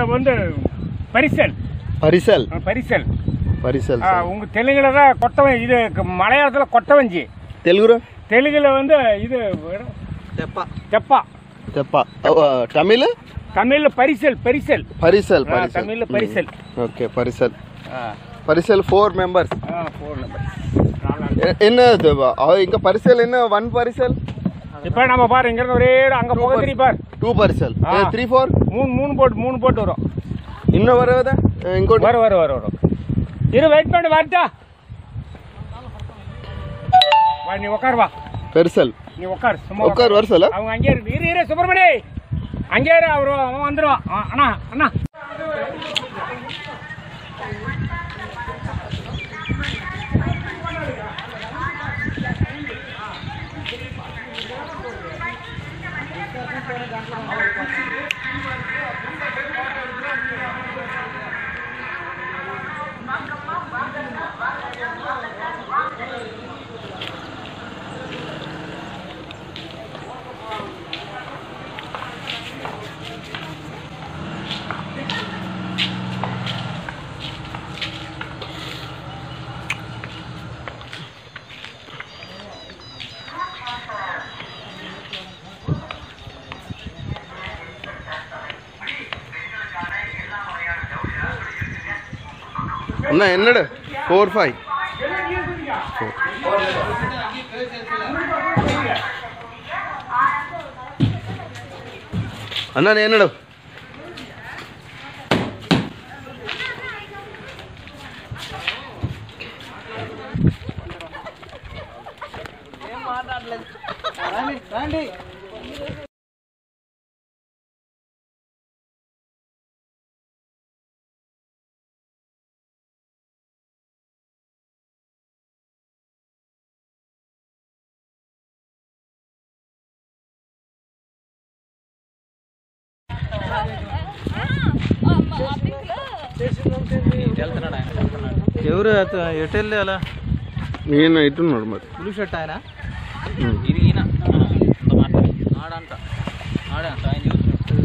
தமிழ்ல வந்து பரிசல் பரிசல் ஆ, பரிசல் பரிசல் ஆ, உங்க தெலுங்குல தான் கொட்டவன் இது க- மலையாளத்துல கொட்டவஞ்சி తెలుగులో தெலுங்குல வந்து இது தெப்பா చెప్ప తమిళ్ தமிழ்ல பரிசல் பரிசல் పరిసల్ ஆ, పరిసల్ தமிழ்ல பரிசல் ఓకే పరిసల్ ஆ, పరిసల్ ఫోర్ మెంబర్స్ ஆ, phone number. நாலு. என்ன ఇంకా పరిసల్ என்ன వన్ పరిసల్ இப்ப நம்ம பாரு இங்க இருந்து ஒரே அங்க போக தெரியும் பாரு టూ పరిసల్ ఆ. త్రీ ఫోర్ மூணு மூணு போட்டு மூணு போட்டு வரும் இன்னும் வரதா ఇంకోటి வரும் வரும் வரும் வரும் இரு வெயிட் பண்ணி வரட்டா வா நீ உட்கார் வா పెరిసల్ நீ உட்கார் சும்மா ఒక్కరు వరుసలా அவங்க அங்கே இருக்கு இரு இரு சுப்பிரமணி அங்கே இரு அவரு அவன் வந்துடுவான் ஆ, அண்ணா அண்ணா అన్న ఎన్నడు ఫోర్ ఫైవ్ అన్న నేను ఎన్నడు ఎవరు అత- ఎటు వెళ్ళి అలా నేను ఇట్టున్నాడు మరి బ్లూ షర్ట్ ఆయన ఉమ్. ఇది ఈయన ఆడంట ఆడంట ఆయన చూస్తున్నాడు.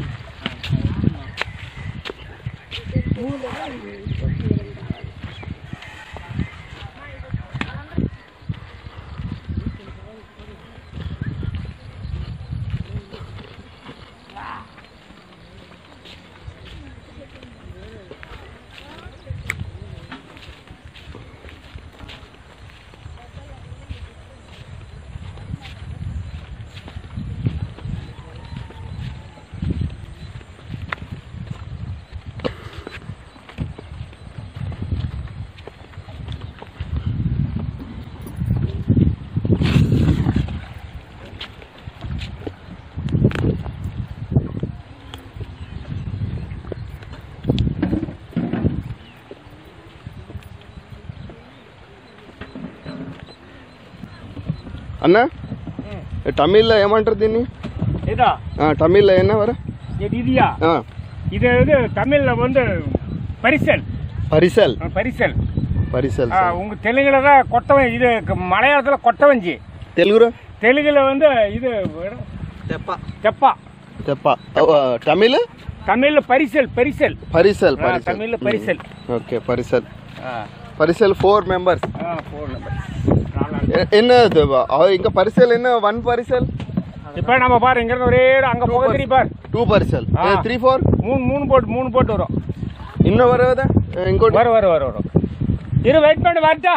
అన్న తమిళ్లో ఏమంటారు దీన్ని இதா ఆ, తమిళ్లో என்ன వర இது இதுயா ఆ, இது வந்து தமிழ்ல வந்து பரிசல் పరిసల్ ஆ, பரிசல் పరిసల్ ஆ, உங்க தெலுங்குல தான் கொட்டவன் இது க- மலையாளத்துல கொட்டவஞ்சி తెలుగులో தெலுங்குல வந்து இது తెప్ప தெப்பா చెప్ప తమిళ్ தமிழ்ல பரிசல் பரிசல் పరిసల్ ஆ, தமிழ்ல பரிசல் ఓకే పరిసల్ ஆ, పరిసల్ ఫోర్ మెంబర్స్ ஆ, phone number. நாலு. என்ன ఇంకా పరిసల్ என்ன వన్ పరిసల్ இப்ப நம்ம பாரு இங்க இருந்து ஒரே அங்க போக தெரியும் பாரு టూ పరిసల్ ఆ. త్రీ ఫోర్ மூணு மூணு போட்டு மூணு போட்டு வரும் இன்னும் வரதா ఇంకోటి வரும் வரும் வரும் வரும் இரு வெயிட் பண்ணி வரட்டா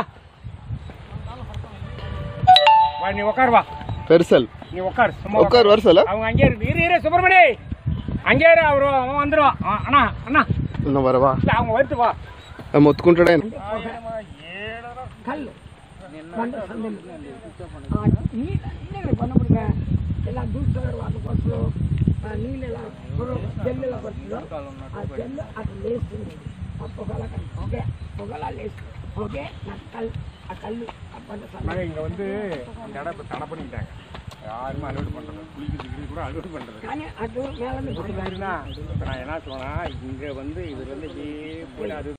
வா நீ உட்கார் வா పెరిసల్ நீ உட்கார் சும்மா ఒక్కరు వరుసలా அவங்க அங்கே இருக்கு இரு இரு சுப்பிரமணி அங்கே இரு அவரு அவன் வந்துடுவான் ஆ, அண்ணா அண்ணா ఉన్న వరవా இல்ல, அவங்க வருத்து வா మొత్తుకుంటాడే கல் ನೀರು ಬಂದ್ಬಿಡ್ಗೆ ಎಲ್ಲ ದೂರ ಅದು ಕೊಟ್ಟು ನೀರೆಲ್ಲ జల్లులో పడుతుందో ఆ జల్లు అటు లేస్తుంది ఆ పొగల కళ్ళు ఓకే పొగల లేస్తుంది ఓకే నాకు కళ్ళు ఆ కళ్ళు ఆ పంట நாங்கள் இங்கே வந்து இந்த இடம் இப்போ தடை பண்ணிக்கிட்டாங்க யாருமே அலோட் பண்ணுறது குளிக்கிறது கூட அலோட் பண்ணுறது కానీ అటు మేళ మీద இப்போ நான் என்ன சொன்னா இங்கே வந்து இவர் வந்து இப்படியே போய் அது